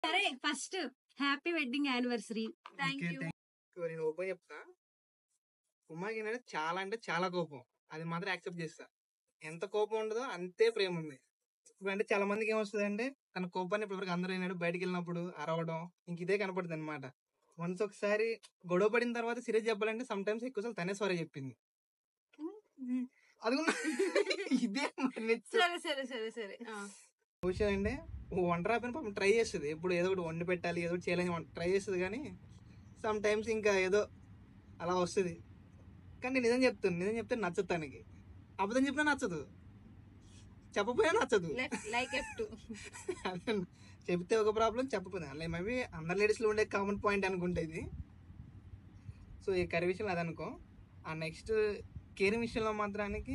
సరే first happy wedding anniversary thank Okay, you thank you. నేను open చెప్తా ఉమాకి ఏంటంటే చాలా అంటే చాలా కోపం అది మాత్రం యాక్సెప్ట్ చేస్తా ఎంత కోపం ఉండదో అంతే ప్రేమ ఉంది ఇప్పుడు అంటే చాలా మందికి ఏమొస్తుంది అంటే తన కోపాన్ని ఇప్పుడు అందరూ అయినాడు బయటకు వెళ్ళినప్పుడు అరవడం ఇంక ఇదే కనపడుతుంది అనమాట వన్స్ ఒకసారి గొడవ పడిన తర్వాత సీరియస్ చెప్పాలంటే సమ్ టైమ్స్ ఎక్కువసార్లు తనే సారీ చెప్పింది అది కూడా ఇదే మరి నెక్స్ట్ సరే సరే సరే సరే ఆ. విషయం అంటే వంట రాకపోయినా పాపం ట్రై చేస్తుంది ఎప్పుడు ఏదో ఒకటి వండి పెట్టాలి ఏదో ఒకటి చేయాలని ట్రై చేస్తుంది కానీ సమ్ టైమ్స్ ఇంకా ఏదో అలా వస్తుంది కానీ నేను నిజం చెప్తాను నిజం చెప్తే నచ్చదు తనకి అబద్ధం చెప్పినా నచ్చదు చెప్పపోయినా నచ్చదు లైక్ ఎఫ్ టు అదే చెప్తే ఒక ప్రాబ్లం చెప్పకపోతే అలా మేబీ అందరి లేడీస్లో ఉండే కామన్ పాయింట్ అనుకుంటే ఇది సో ఈ కర్రీ విషయంలో అది అనుకో ఆ నెక్స్ట్ కేరింగ్ విషయంలో మాత్రానికి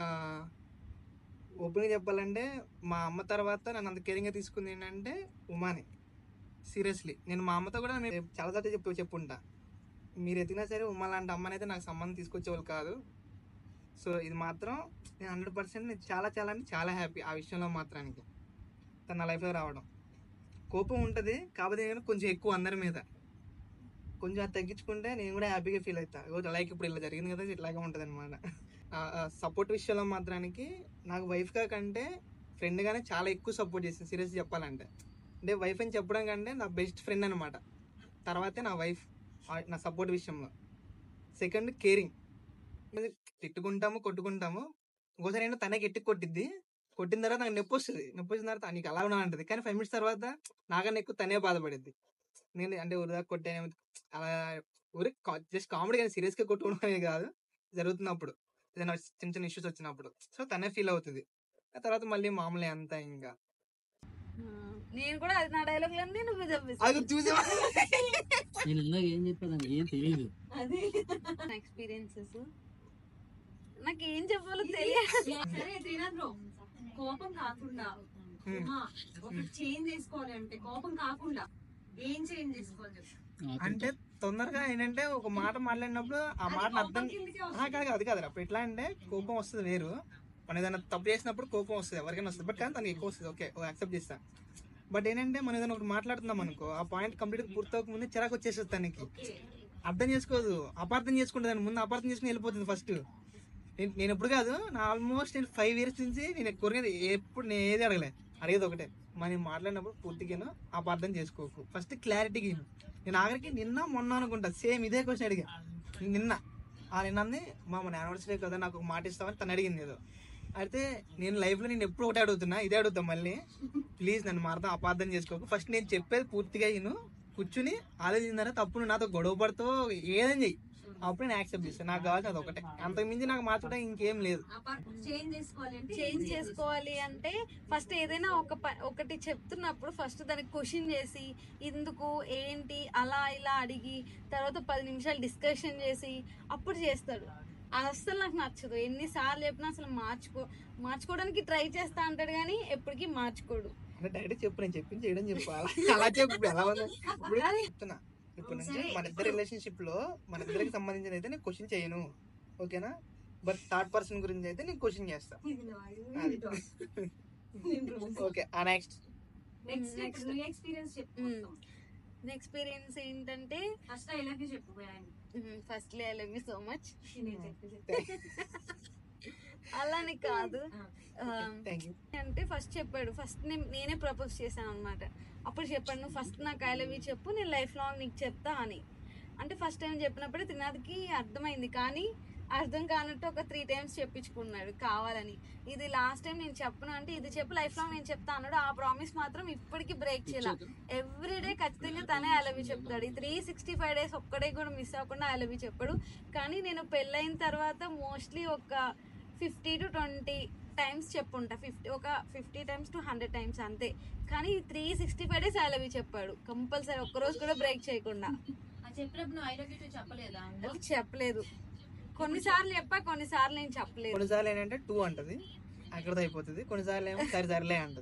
ఓపెన్గా చెప్పాలంటే మా అమ్మ తర్వాత నన్ను అంత కేరింగ్గా తీసుకుంది ఏంటంటే ఉమాని సీరియస్లీ నేను మా అమ్మతో కూడా నేను చాలా సార్లు చెప్పు చెప్పుంటా మీరు ఎతికినా సరే ఉమా లాంటి అమ్మనైతే నాకు సంబంధం తీసుకొచ్చేవాళ్ళు కాదు సో ఇది మాత్రం నేను హండ్రెడ్ పర్సెంట్ నేను చాలా చాలా అంటే చాలా హ్యాపీ ఆ విషయంలో మాత్రానికి తన నా లైఫ్లో రావడం కోపం ఉంటుంది కాకపోతే నేను కొంచెం ఎక్కువ అందరి మీద కొంచెం అది తగ్గించుకుంటే నేను కూడా హ్యాపీగా ఫీల్ అవుతా లైక్ ఇప్పుడు ఇలా జరిగింది కదా ఇట్లాగే ఉంటుంది అనమాట సపోర్ట్ విషయంలో మాత్రానికి నాకు వైఫ్గా కంటే ఫ్రెండ్గానే చాలా ఎక్కువ సపోర్ట్ చేసింది సీరియస్ చెప్పాలంటే అంటే వైఫ్ అని చెప్పడం కంటే నా బెస్ట్ ఫ్రెండ్ అనమాట తర్వాతే నా వైఫ్ నా సపోర్ట్ విషయంలో సెకండ్ కేరింగ్ తిట్టుకుంటాము కొట్టుకుంటాము ఇంకోసారి ఏంటో తనే గట్టి కొట్టిద్ది కొట్టిన తర్వాత నాకు నొప్పి వస్తుంది నొప్పి వచ్చిన తర్వాత నీకు అలా ఉన్నా అంటది కానీ ఫైవ్ మినిట్స్ తర్వాత నాకన్నా ఎక్కువ తనే బాధపడిద్ది నేను అంటే ఉరిదా కొట్టాను అలా ఊరి జస్ట్ కామెడీ కానీ సీరియస్ గా కొట్టుకోవడం అనేది కాదు జరుగుతున్నప్పుడు ఏదైనా చిన్న చిన్న ఇష్యూస్ వచ్చినప్పుడు సో తనే ఫీల్ అవుతుంది ఆ తర్వాత మళ్ళీ మామూలే అంతా ఇంకా నేను కూడా అది నా డైలాగ్ లన్నీ నువ్వు అది చూసే నేను ఇందాక ఏం చెప్పాను ఏం తెలియదు ఎక్స్పీరియన్సెస్ నాకు ఏం చెప్పాలో తెలియదు సరే శ్రీనాథ్ బ్రో కోపం కాకుండా ఉమా, ఒకటి చేంజ్ చేసుకోవాలి అంటే కోపం కాకుండా ఏం చేంజ్ చేసుకోవాలి చెప్పు. అంటే తొందరగా ఏంటంటే ఒక మాట మాట్లాడినప్పుడు ఆ అది మాట కోపం అర్థం కిందకే ఆ, వస్తుంది. కాదు కాదు, అది కాదు అప్పుడు ఎట్లా అంటే కోపం వస్తుంది వేరు మనం ఏదైనా తప్పు చేసినప్పుడు కోపం వస్తుంది ఎవరికైనా వస్తుంది బట్ కానీ తనకి ఎక్కువ వస్తుంది ఓకే యాక్సెప్ట్ చేస్తా బట్ ఏంటంటే మనం ఏదైనా ఒకటి మాట్లాడుతున్నాం అనుకో ఆ పాయింట్ కంప్లీట్ పూర్తవక ముందే చిరాకు వచ్చేస్తుంది తనకి అర్థం చేసుకోదు అపార్థం చేసుకుంటుంది ముందు అపార్థం చేసుకుని వెళ్ళిపోతుంది ఫస్ట్ నేను ఎప్పుడు కాదు నా ఆల్మోస్ట్ నేను ఫైవ్ ఇయర్స్ నుంచి నేను కొరిగేది ఎప్పుడు నేను ఏది అడగలే అడిగేది ఒకటే మనం మాట్లాడినప్పుడు పూర్తిగాను అపార్థం చేసుకోకు ఫస్ట్ క్లారిటీగా ఇను. నేను ఆఖరికి నిన్న మొన్న అనుకుంటా సేమ్ ఇదే క్వశ్చన్ అడిగా నిన్న ఆ నిన్న అంది మా మన యానివర్సరీ కదా నాకు ఒక మాట ఇస్తామని తను అడిగింది ఏదో అయితే నేను లైఫ్లో నేను ఎప్పుడు ఒకటే అడుగుతున్నా ఇదే అడుగుతా మళ్ళీ ప్లీజ్ నన్ను మాత్రం అపార్థం చేసుకోకు ఫస్ట్ నేను చెప్పేది పూర్తిగా ఇను కూర్చుని ఆలోచించిన తప్పుడు నాతో గొడవ పడుతూ ఏదని చెయ్యి అప్పుడు నేను యాక్సెప్ట్ చేస్తాను నాకు కావాల్సిన అది ఒకటే అంతకు మించి నాకు మార్చడం ఇంకేం లేదు అపార్ట్ చేంజ్ చేసుకోవాలి అంటే చేంజ్ చేసుకోవాలి అంటే ఫస్ట్ ఏదైనా ఒక ప- ఒకటి చెప్తున్నప్పుడు ఫస్ట్ దానికి క్వశ్చన్ చేసి ఎందుకు ఏంటి అలా ఇలా అడిగి తర్వాత పది నిమిషాలు డిస్కషన్ చేసి అప్పుడు చేస్తాడు అది అస్సలు నాకు నచ్చదు ఎన్నిసార్లు చెప్పినా అసలు మార్చుకో మార్చుకోవడానికి ట్రై చేస్తా అంటాడు కానీ ఎప్పటికీ మార్చుకోడు అంటే డైరెక్ట్ చెప్పు నేను చెప్పింది చేయడం చెప్పు అలా అలా చెప్పు ఇప్పుడు ఎలా ఉంది ఇప్పుడు చెప్తున్నా ఇప్పుడు నుంచి మన ఇద్దరి రిలేషన్షిప్ లో మన ఇద్దరికి సంబంధించిన అయితే నేను క్వశ్చన్ చేయను ఓకేనా బట్ థర్డ్ పర్సన్ గురించి అయితే నేను క్వశ్చన్ చేస్తా ఓకే ఆ నెక్స్ట్ నెక్స్ట్ Next. నెక్స్ట్ నీ ఎక్స్పీరియన్స్ చెప్పు Mm. ఎక్స్పీరియన్స్ ఏంటంటే ఫస్ట్ ఐ లవ్ యూ చెప్పు ఆయన first I love you so much నేను చెప్పు చెప్పు. అలాని కాదు ఆ, థ్యాంక్ యూ అంటే ఫస్ట్ చెప్పాడు ఫస్ట్ నేనే ప్రపోజ్ చేశాను అనమాట అప్పుడు చెప్పాడు నువ్వు ఫస్ట్ నాకు ఐ లవ్ యూ చెప్పు నేను లైఫ్ లాంగ్ నీకు చెప్తా అని అంటే ఫస్ట్ టైం చెప్పినప్పుడే త్రినాథ్కి అర్థమైంది కానీ అర్థం కానట్టు ఒక త్రీ టైమ్స్ చెప్పించుకున్నాడు కావాలని ఇది లాస్ట్ టైం నేను చెప్పను అంటే ఇది చెప్పు లైఫ్ లాంగ్ నేను చెప్తా అన్నాడు ఆ ప్రామిస్ మాత్రం ఇప్పటికీ బ్రేక్ చేయాల ఎవ్రీ డే ఖచ్చితంగా తనే ఐ లవ్ యూ చెప్తాడు ఈ త్రీ సిక్స్టీ ఫైవ్ డేస్ ఒక్కడే కూడా మిస్ అవ్వకుండా ఐ లవ్ యూ చెప్పాడు కానీ నేను పెళ్ళైన తర్వాత మోస్ట్లీ ఒక ఫిఫ్టీ టు ట్వంటీ టైమ్స్ చెప్పుంటా ఫిఫ్టీ ఒక fifty times to hundred times అంతే కానీ three sixty five days I love you చెప్పాడు కంపల్సరీ ఒక్కరోజు కూడా బ్రేక్ చేయకుండా ఆ చెప్పినప్పుడు నువ్వు ఐ లవ్ యూ చెప్పలేదా అది చెప్పలేదు కొన్నిసార్లు చెప్పా కొన్నిసార్లు నేను చెప్పలేదు కొన్నిసార్లు ఏంటంటే టూ అంటది అక్కడతో అయిపోతుంది కొన్నిసార్లు ఏమో సరే సరిలే అంటది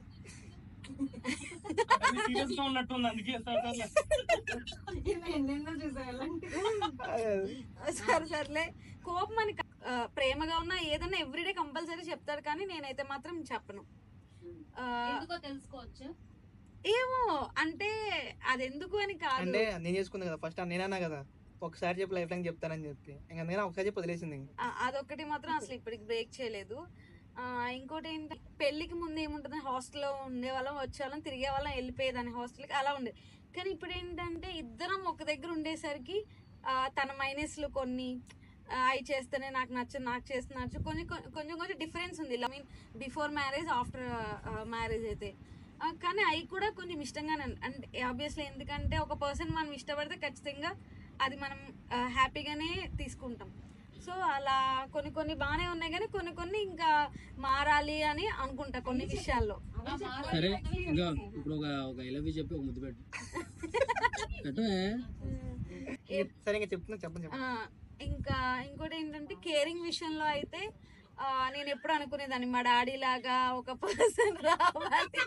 సీరియస్ గా ఉన్నట్టుంది అందుకే ఎన్నెన్నో చూసాను అదే. సరే సర్లే కోపం అని కా- ఆ, ప్రేమగా ఉన్నా ఏదన్నా ఎవ్రీడే కంపల్సరీ చెప్తాడు కానీ నేనైతే మాత్రం చెప్పను ఆ, ఎందుకో తెలుసుకోవచ్చు ఏమో అంటే అది ఎందుకు అని కాదు అంటే నేను చేసుకుంది కదా ఫస్ట్ నేనన్నా కదా ఒకసారి చెప్పి లైఫ్ టైం చెప్తానని చెప్పి ఇంకా అందుకని ఒకసారి చెప్పి వదిలేసింది ఇంక. ఆ, అదొక్కటి మాత్రం అసలు ఇప్పటికి బ్రేక్ చేయలేదు ఆ, ఇంకోటి ఏంటి పెళ్ళికి ముందు ఏముంటుంది హాస్టల్లో ఉండే వాళ్ళం వచ్చే వాళ్ళం తిరిగే వాళ్ళం వెళ్ళిపోయేదాన్ని హాస్టల్కి అలా ఉండేది కానీ ఇప్పుడు ఏంటంటే ఇద్దరం ఒక దగ్గర ఉండేసరికి ఆ, తన మైనస్లు కొన్ని ఆ, అవి చేస్తేనే నాకు నచ్చు నాకు చేస్తే నచ్చు కొంచెం కొంచెం కొంచెం కొంచెం డిఫరెన్స్ ఉంది I mean before marriage after marriage అయితే ఆ, కానీ అవి కూడా కొంచెం ఇష్టంగానే ఉంది. అంటే ఆబ్వియస్లీ ఎందుకంటే ఒక పర్సన్ మనం ఇష్టపడితే ఖచ్చితంగా అది మనం ఆ, హ్యాపీగానే తీసుకుంటాం సో అలా కొన్ని కొన్ని బాగానే ఉన్నాయి కానీ కొన్ని కొన్ని ఇంకా మారాలి అని అనుకుంటా కొన్ని విషయాల్లో సరే ఇంకా ఇప్పుడు ఒక ఒక ఐ లవ్ యూ చెప్పి ఒక ముద్దు పెట్టు పెట్టవే సరే ఇంకా చెప్తున్నా చెప్పండి చెప్పండి ఆ, ఇంకా ఇంకోటి ఏంటంటే కేరింగ్ విషయంలో అయితే ఆ, నేను ఎప్పుడు అనుకునేదాన్ని మా డాడీ లాగా ఒక పర్సన్ రావాలి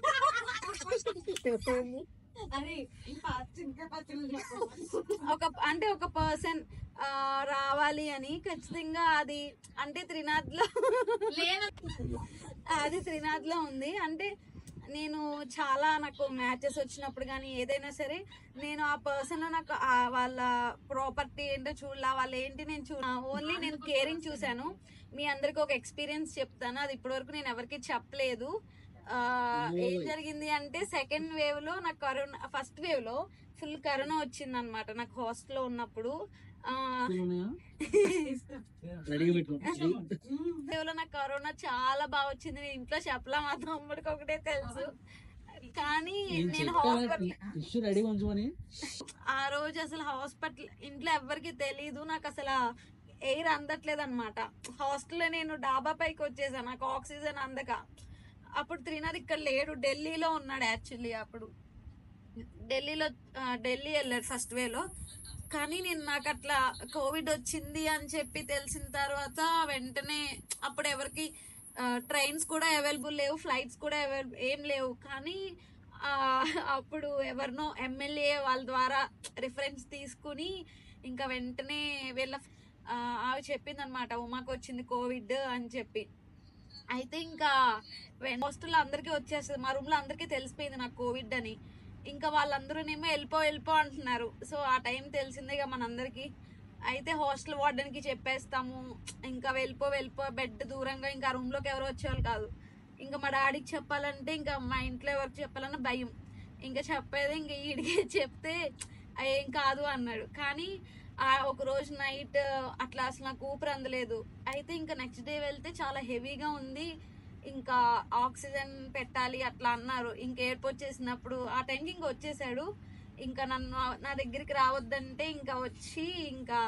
అరే ఈ పచ్చి ఇంకా పచ్చళ్ళు చెప్పు. ఒక అంటే ఒక పర్సన్ రావాలి అని ఖచ్చితంగా అది అంటే త్రినాథ్ లో అది త్రినాథ్ లో ఉంది అంటే నేను చాలా నాకు మ్యాచెస్ వచ్చినప్పుడు కానీ ఏదైనా సరే నేను ఆ పర్సన్ నాకు ఆ వాళ్ళ ప్రాపర్టీ ఏంటో చూడాల వాళ్ళు ఏంటి నేను చూ ఓన్లీ నేను కేరింగ్ చూశాను మీ అందరికి ఒక ఎక్స్పీరియన్స్ చెప్తాను అది ఇప్పటివరకు నేను ఎవరికి చెప్పలేదు ఆ, ఏం జరిగింది అంటే సెకండ్ వేవ్ లో నాకు కరోనా ఫస్ట్ వేవ్ లో ఫుల్ కరోనా వచ్చింది అనమాట నాకు హాస్టల్లో ఉన్నప్పుడు ఆ, రెడీగా పెట్టుకో వేవ్ లో నాకు కరోనా చాలా బాగా వచ్చింది నేను ఇంట్లో చెప్పలా మా తమ్ముడికి ఒకటే తెలుసు కానీ నేను నేను చెప్పా హాస్పిటల్ టిష్యూ రెడీగా ఉంచుకొని ఆ రోజు అసలు హాస్పిటల్ ఇంట్లో ఎవ్వరికి తెలియదు నాకు అసలు ఎయిర్ అందట్లేదు అనమాట హాస్టల్లో నేను డాబా పైకి వచ్చేసాను నాకు ఆక్సిజన్ అందక అప్పుడు త్రినాథ్ ఇక్కడ లేడు ఢిల్లీలో ఉన్నాడు యాక్చువల్లీ అప్పుడు ఢిల్లీలో ఆ, ఢిల్లీ వెళ్ళాడు ఫస్ట్ వేలో కానీ నేను నాకు అట్లా కోవిడ్ వచ్చింది అని చెప్పి తెలిసిన తర్వాత వెంటనే అప్పుడు ఎవరికి ట్రైన్స్ కూడా అవైలబుల్ లేవు ఫ్లైట్స్ కూడా అవైలబుల్ ఏం లేవు కానీ ఆ, అప్పుడు ఎవరినో ఎమ్మెల్యే వాళ్ళ ద్వారా రిఫరెన్స్ తీసుకుని ఇంకా వెంటనే వీళ్ళ ఆ, ఆమె చెప్పింది అనమాట ఉమాకు వచ్చింది కోవిడ్ అని చెప్పి అయితే ఇంకా హాస్టల్లో అందరికీ వచ్చేస్తుంది మా రూమ్ లో అందరికీ తెలిసిపోయింది నాకు కోవిడ్ అని ఇంకా వాళ్ళందరూనేమో వెళ్ళిపో వెళ్ళిపో అంటున్నారు సో ఆ టైం తెలిసిందే ఇక మనందరికి అయితే హాస్టల్ వార్డెన్కి చెప్పేస్తాము ఇంకా వెళ్ళిపో వెళ్ళిపో బెడ్ దూరంగా ఇంకా రూమ్ లోకి ఎవరు వచ్చేవాళ్ళు కాదు ఇంకా మా డాడీకి చెప్పాలంటే ఇంకా మా ఇంట్లో ఎవరికి చెప్పాలన్న భయం ఇంకా చెప్పేది ఇంకా ఈడికి చెప్తే "ఆ, ఏం కాదు అన్నాడు కానీ ఆ ఒక రోజు నైట్ అట్లా అసలు నాకు ఊపిరి అందలేదు అయితే ఇంకా నెక్స్ట్ డే వెళ్తే చాలా హెవీగా ఉంది ఇంకా ఆక్సిజన్ పెట్టాలి అట్లా అన్నారు ఇంకా ఎయిర్పోర్ట్ చేసినప్పుడు ఆ టైంకి ఇంకా వచ్చేసాడు ఇంకా నన్ను నా దగ్గరికి రావద్దంటే ఇంకా వచ్చి ఇంకా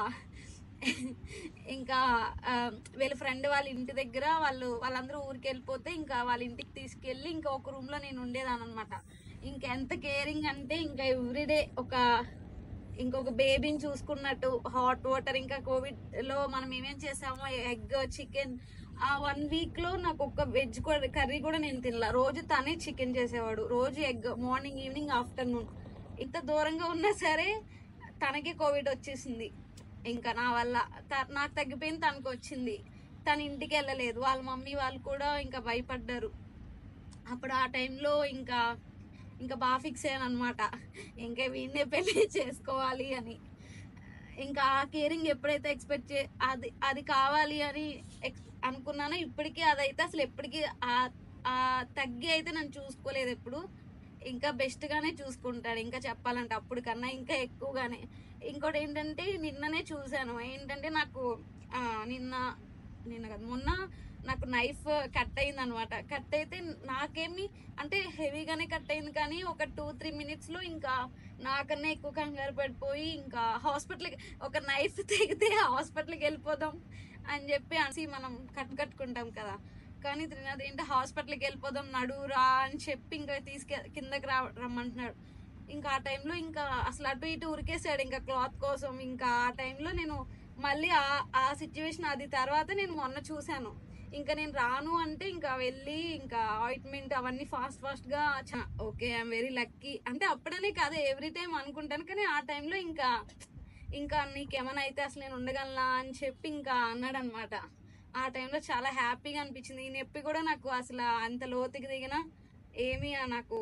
ఇంకా ఆ, వీళ్ళ ఫ్రెండ్ వాళ్ళ ఇంటి దగ్గర వాళ్ళు వాళ్ళందరూ ఊరికి వెళ్ళిపోతే ఇంకా వాళ్ళ ఇంటికి తీసుకెళ్ళి ఇంకా ఒక రూమ్ లో నేను ఉండేదాని అనమాట ఇంకా ఎంత కేరింగ్ అంటే ఇంకా ఎవ్రీడే ఒక ఇంకొక బేబీని చూసుకున్నట్టు హాట్ వాటర్ ఇంకా కోవిడ్ లో మనం ఏమేం చేసామో ఎగ్ చికెన్ ఆ వన్ వీక్ లో నాకు ఒక వెజ్ కర్రీ కూడా నేను తినలా రోజు తనే చికెన్ చేసేవాడు రోజు ఎగ్ మార్నింగ్ ఈవినింగ్ ఆఫ్టర్నూన్ ఇంత దూరంగా ఉన్నా సరే తనకి కోవిడ్ వచ్చేసింది ఇంకా నా వల్ల త- నాకు తగ్గిపోయింది తనకు వచ్చింది తన ఇంటికి వెళ్ళలేదు వాళ్ళ మమ్మీ వాళ్ళు కూడా ఇంకా భయపడ్డారు అప్పుడు ఆ టైంలో ఇంకా ఇంకా బాగా ఫిక్స్ అయ్యాను అనమాట ఇంకా వీడినే పెళ్లి చేసుకోవాలి అని ఇంకా ఆ కేరింగ్ ఎప్పుడైతే ఎక్స్పెక్ట్ చే అది అది కావాలి అని ఎక్స్ అనుకున్నానో ఇప్పటికీ అదైతే అసలు ఎప్పటికీ ఆ ఆ తగ్గి అయితే నన్ను చూసుకోలేదు ఎప్పుడు ఇంకా బెస్ట్ గానే చూసుకుంటాడు ఇంకా చెప్పాలంటే అప్పుడు కన్నా ఇంకా ఎక్కువగానే ఇంకోటి ఏంటంటే నిన్ననే చూశాను ఏంటంటే నాకు ఆ, నిన్న నిన్న కాదు మొన్న నాకు నైఫ్ కట్ అయింది అనమాట కట్ అయితే నాకేమి అంటే హెవీగానే కట్ అయింది కానీ ఒక టూ త్రీ మినిట్స్ లో ఇంకా నాకన్నా ఎక్కువ కంగారు పడిపోయి ఇంకా హాస్పిటల్కి ఒక నైఫ్ తెగితే హాస్పిటల్కి వెళ్ళిపోదాం అని చెప్పి అనేసి మనం కట్ కట్టుకుంటాం కదా కానీ త్రినాథ్ ఏంటి హాస్పిటల్కి వెళ్ళిపోదాం నడురా అని చెప్పి ఇంకా తీసుకె కిందకి రా రమ్మంటున్నాడు ఇంకా ఆ టైంలో ఇంకా అసలు అటు ఇటు ఉరికేసాడు ఇంకా క్లాత్ కోసం ఇంకా ఆ టైంలో నేను మళ్ళీ ఆ ఆ సిచ్యువేషన్ అది తర్వాత నేను మొన్న చూశాను ఇంకా నేను రాను అంటే ఇంకా వెళ్ళి ఇంకా ఆయింట్మెంట్ అవన్నీ ఫాస్ట్ ఫాస్ట్ గా ఓకే ఐఎమ్ వెరీ లక్కీ అంటే అప్పుడనే కాదు ఎవ్రీ టైం అనుకుంటాను కానీ ఆ టైంలో ఇంకా ఇంకా నీకేమైనా అయితే అసలు నేను ఉండగలనా అని చెప్పి ఇంకా అన్నాడు అనమాట ఆ టైంలో చాలా హ్యాపీగా అనిపించింది ఈ నొప్పి కూడా నాకు అసలు అంత లోతుకి దిగిన ఏమీ నాకు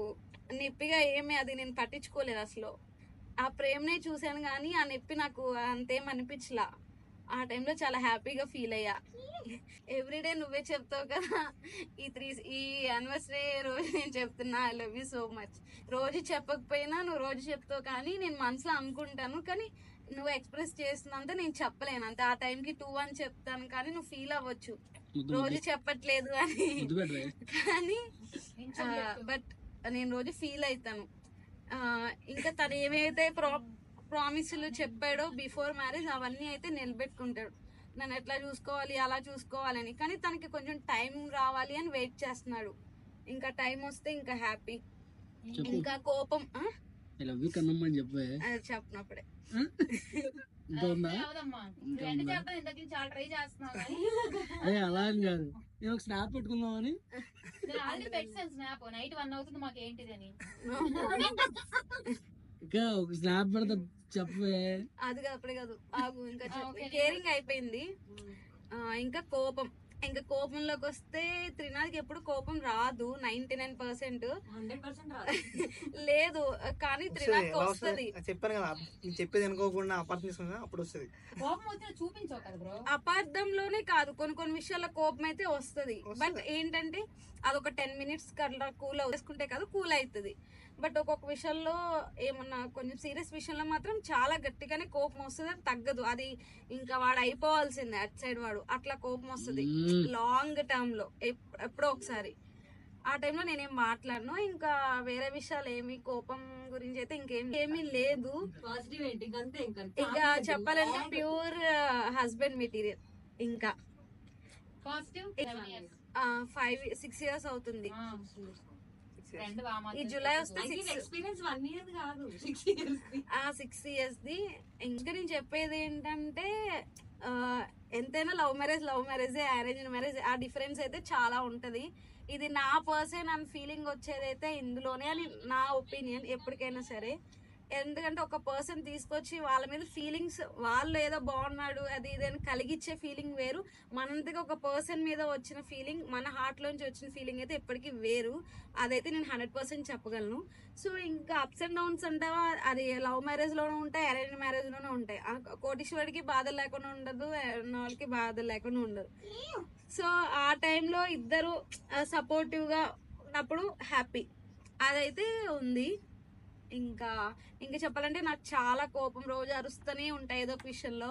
నొప్పిగా ఏమి అది నేను పట్టించుకోలేదు అసలు ఆ ప్రేమనే చూశాను కానీ ఆ నొప్పి నాకు అంతేం అనిపించలా ఆ టైంలో చాలా హ్యాపీగా ఫీల్ అయ్యా ఎవ్రీడే నువ్వే చెప్తావు కదా ఈ త్రీ ఈ యానివర్సరీ రోజు నేను చెప్తున్నా I love you so much రోజు చెప్పకపోయినా నువ్వు రోజు చెప్తావు కానీ నేను మనసులో అనుకుంటాను కానీ నువ్వు ఎక్స్ప్రెస్ చేస్తున్నంత నేను చెప్పలేను అంతే ఆ టైంకి టూ అని చెప్తాను కానీ నువ్వు ఫీల్ అవ్వచ్చు ముద్దు రోజు చెప్పట్లేదు అని ముద్దు పెట్టవే కానీ బట్ నేను రోజు ఫీల్ అవుతాను ఆ, ఇంకా తను ఏమైతే ప్రా ప్రామిస్లు చెప్పాడో బిఫోర్ మ్యారేజ్ అవన్నీ అయితే నిలబెట్టుకుంటాడు నన్ను ఎట్లా చూసుకోవాలి అలా చూసుకోవాలని కానీ తనకి కొంచెం టైం రావాలి అని వెయిట్ చేస్తున్నాడు ఇంకా టైం వస్తే ఇంకా హ్యాపీ చెప్పు ఇంకా కోపం ఆ? ఐ లవ్ యూ కన్నమ్మని చెప్పే అది చెప్పినప్పుడే ఇంకా ఉందా అవదమ్మా ఇంకా రెండు ఉందా? చేద్దాం ఇంతకీ చాలా ట్రై చేస్తున్నావు కానీ అదే అలా అని కాదు నేను ఒక స్నాప్ పెట్టుకుందామని నేను ఆల్రెడీ పెట్టాను స్నాప్ నైట్ వన్ అవుతుంది మాకు ఏంటిది అని ఇంకా ఒక స్నాప్ పెడతా చెప్పే అది కాదు అప్పుడే కాదు ఆగు ఇంకా ఆ, ఓకే. కేరింగ్ అయిపోయింది ఆ, ఇంకా కోపం ఇంకా కోపంలోకి వస్తే త్రినాథ్కి ఎప్పుడు కోపం రాదు ninety nine percent hundred percent రాదు లేదు కానీ వస్తుంది త్రినాథ్కి ఎలా వస్తుంది వస్తుంది చెప్పాను కదా నేను చెప్పేది అనుకోకుండా అపార్థం చేసుకున్నా అప్పుడు వస్తుంది కోపం వచ్చిన చూపించవు కదా బ్రో అపార్థంలోనే కాదు కొన్ని కొన్ని విషయాల్లో కోపం అయితే వస్తుంది వస్తది. బట్ ఏంటంటే అదొక టెన్ మినిట్స్ కల్లా కూల్ చేసుకుంటే కాదు కూల్ అవుతుంది బట్ ఒక్కొక్క విషయంలో ఏమన్నా కొంచెం సీరియస్ విషయంలో మాత్రం చాలా గట్టిగానే కోపం వస్తుంది అది తగ్గదు అది ఇంకా వాడు అయిపోవాల్సిందే అటు సైడ్ వాడు అట్లా కోపం వస్తుంది మ్మ్. లాంగ్ టర్మ్ లో ఎప్- ఎప్పుడో ఒకసారి ఆ టైంలో నేనేం మాట్లాడను ఇంకా వేరే విషయాలు ఏమి కోపం గురించి అయితే ఇంకేం ఏమీ లేదు పాజిటివ్ ఏంటి ఇంకంతే ఇంకా ఇంకా చెప్పాలంటే ప్యూర్ హస్బెండ్ మెటీరియల్ ఇంకా positive seven years five six years అవుతుంది ఫ్రెండ్ ఈ జూలై వస్తే సిక్స్ ఎక్స్పీరియన్స్ వన్ ఇయర్ కాదు సిక్స్ ఇయర్స్ ఆ సిక్స్ ఇయర్స్ ది ఇంకా నేను చెప్పేది ఏంటంటే ఆ, ఎంతైనా love marriage love marriage arrange marriage ఆ డిఫరెన్స్ అయితే చాలా ఉంటది ఇది నా పర్సన్ అని ఫీలింగ్ వచ్చేదైతే ఇందులోనే అని నా ఒపీనియన్ ఎప్పటికైనా సరే ఎందుకంటే ఒక పర్సన్ తీసుకొచ్చి వాళ్ళ మీద ఫీలింగ్స్ వాళ్ళు ఏదో బాగున్నాడు అది ఇది అని కలిగించే ఫీలింగ్ వేరు మనంతగా ఒక పర్సన్ మీద వచ్చిన ఫీలింగ్ మన హార్ట్ లోంచి వచ్చిన ఫీలింగ్ అయితే ఎప్పటికీ వేరు అదైతే నేను హండ్రెడ్ పర్సెంట్ చెప్పగలను సో ఇంకా అప్స్ అండ్ డౌన్స్ అంటావా అది లవ్ మ్యారేజ్ లోనే ఉంటాయి అరేంజ్ మ్యారేజ్ లోనే ఉంటాయి ఆ కోటీశ్వరుడికి బాధలు లేకుండా ఉండదు వాళ్ళకి బాధలు లేకుండా ఉండదు సో ఆ టైంలో ఇద్దరు సపోర్టివ్ గా ఉన్నప్పుడు హ్యాపీ అదైతే ఉంది ఇంకా ఇంకా చెప్పాలంటే నాకు చాలా కోపం రోజు అరుస్తూనే ఉంటాయి ఏదో ఒక విషయంలో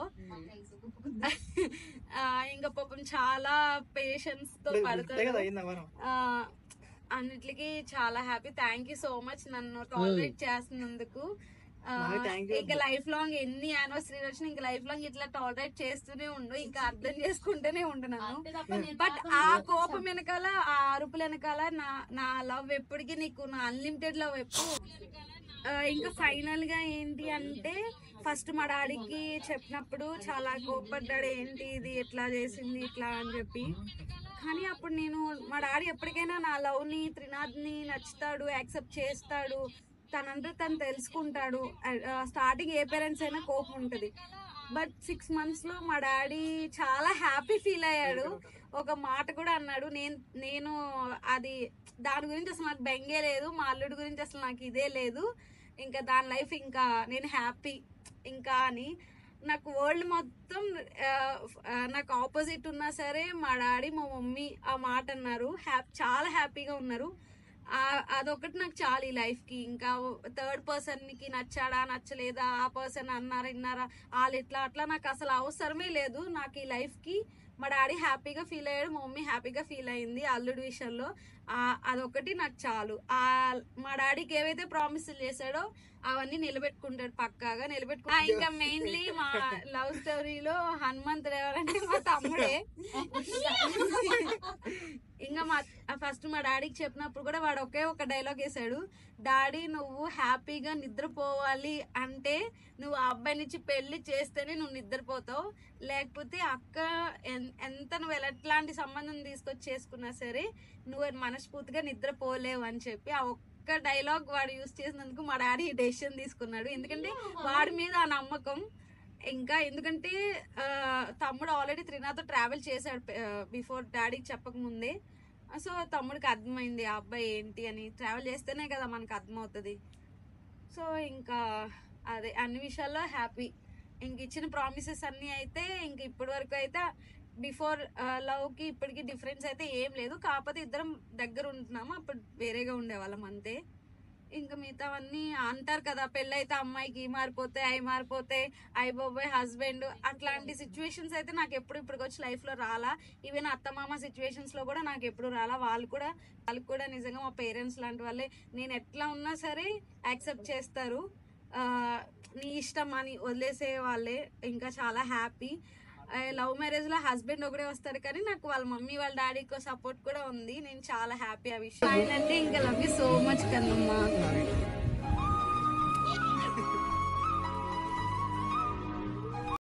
ఆ, ఇంకా పాపం చాలా పేషెన్స్ తో కదా పడతాడు అయింది వారం ఆ, అన్నిటికీ చాలా happy thank you so much నన్ను టాలరేట్ చేస్తున్నందుకు ఆ, నాకు thank you. ఇంకా లైఫ్ లాంగ్ ఎన్ని యానివర్సరీ వచ్చినా ఇంకా లైఫ్ లాంగ్ ఇట్లా టాలరేట్ చేస్తూనే ఉండు ఇంకా అర్థం చేసుకుంటూనే ఉంటున్నాను అంతే తప్ప నేను బట్ పాపం ఆ లేదు. కోపం వెనకాల ఆ అరుపుల వెనకాల నా నా లవ్ ఎప్పటికీ నీకు నా అన్లిమిటెడ్ లవ్ ఎప్పుడు ఆ, ఇంకా ఫైనల్ గా ఏంటి అంటే ఫస్ట్ మా డాడీకి చెప్పినప్పుడు చాలా కోపడ్డాడు ఏంటి ఇది ఎట్లా చేసింది ఇట్లా అని చెప్పి కానీ అప్పుడు నేను మా డాడీ ఎప్పటికైనా నా లవ్ ని త్రినాథ్ ని నచ్చుతాడు యాక్సెప్ట్ చేస్తాడు తనంతా తను తెలుసుకుంటాడు స్టార్టింగ్ ఏ పేరెంట్స్ అయినా కోపం ఉంటది బట్ సిక్స్ మంత్స్ లో మా డాడీ చాలా హ్యాపీ ఫీల్ అయ్యాడు ఒక మాట కూడా అన్నాడు నేను నేను అది దాని గురించి అసలు నాకు బెంగే లేదు మా అల్లుడి గురించి అసలు నాకు ఇదే లేదు ఇంకా దాని లైఫ్ ఇంకా నేను హ్యాపీ ఇంకా అని నాకు వరల్డ్ మొత్తం ఆ, ఆ, నాకు ఆపోజిట్ ఉన్నా సరే మా డాడీ మా మమ్మీ ఆ మాట అన్నారు హ్యాపీ చాలా హ్యాపీగా ఉన్నారు ఆ- అదొకటి నాకు చాలు ఈ లైఫ్ కి ఇంకా థర్డ్ పర్సన్ కి నచ్చాడా నచ్చలేదా ఆ పర్సన్ అన్నారా ఇన్నారా వాళ్ళు ఇట్లా అట్లా నాకు అసలు అవసరమే లేదు నాకు ఈ లైఫ్ కి మా డాడీ హ్యాపీగా ఫీల్ అయ్యాడు మా మమ్మీ హ్యాపీగా ఫీల్ అయింది అల్లుడి విషయంలో ఆ అదొకటి నాకు చాలు ఆ మా డాడీకి ఏవైతే ప్రామిసులు చేశాడో అవన్నీ నిలబెట్టుకుంటాడు పక్కాగా నిలబెట్టుకు ఆ, ఇంకా మెయిన్లీ మా లవ్ స్టోరీలో హనుమంతుడు ఎవరంటే మా తమ్ముడే ఇంకా మా ఫస్ట్ మా డాడీకి చెప్పినప్పుడు కూడా వాడు ఒకే ఒక డైలాగ్ వేసాడు డాడీ నువ్వు హ్యాపీగా నిద్రపోవాలి అంటే నువ్వు ఆ అబ్బాయి నుంచి పెళ్లి చేస్తేనే నువ్వు నిద్రపోతావు లేకపోతే అక్క ఎన్- ఎంత నువ్వు ఎలాంటి సంబంధం తీసుకొచ్చి చేసుకున్నా సరే నువ్వు మనస్ఫూర్తిగా నిద్రపోలేవు అని చెప్పి ఆ ఒక్క డైలాగ్ వాడు యూస్ చేసినందుకు మా డాడీ డెసిషన్ తీసుకున్నాడు ఎందుకంటే వాడి మీద ఆ నమ్మకం ఇంకా ఎందుకంటే ఆ, తమ్ముడు ఆల్రెడీ త్రినాథ్ ట్రావెల్ చేశాడు బిఫోర్ డాడీకి చెప్పక ముందే సో తమ్ముడికి అర్థమైంది ఆ అబ్బాయి ఏంటి అని ట్రావెల్ చేస్తేనే కదా మనకు అర్థమవుతుంది సో ఇంకా అదే అన్ని విషయాల్లో హ్యాపీ ఇంక ఇచ్చిన ప్రామిసెస్ అన్నీ అయితే ఇంక ఇప్పటి వరకు అయితే బిఫోర్ లవ్కి ఇప్పటికి డిఫరెన్స్ అయితే ఏం లేదు కాకపోతే ఇద్దరం దగ్గర ఉంటున్నాము అప్పుడు వేరేగా ఉండేవాళ్ళం అంతే ఇంకా మిగతావన్నీ అంటారు కదా పెళ్ళైతే అమ్మాయికి ఈ మారిపోతే అవి మారిపోతే అయి బాబాయ్ హస్బెండ్ అట్లాంటి సిచ్యువేషన్స్ అయితే నాకు ఎప్పుడు ఇప్పటికి వచ్చి లైఫ్లో రాలా ఈవెన్ అత్తమామ సిచ్యువేషన్స్లో కూడా నాకు ఎప్పుడు రాలా వాళ్ళు కూడా వాళ్ళకి కూడా నిజంగా మా పేరెంట్స్ లాంటి వాళ్ళే నేను ఎట్లా ఉన్నా సరే యాక్సెప్ట్ చేస్తారు ఆ, నీ ఇష్టం అని వదిలేసే వాళ్ళే ఇంకా చాలా హ్యాపీ లవ్ మ్యారేజ్ లో హస్బెండ్ ఒకడే వస్తాడు కానీ నాకు వాళ్ళ మమ్మీ వాళ్ళ డాడీకి సపోర్ట్ కూడా ఉంది నేను చాలా హ్యాపీ ఆ విషయం అంటే ఇంకా లవ్ యూ సో మచ్ కన్నమ్మా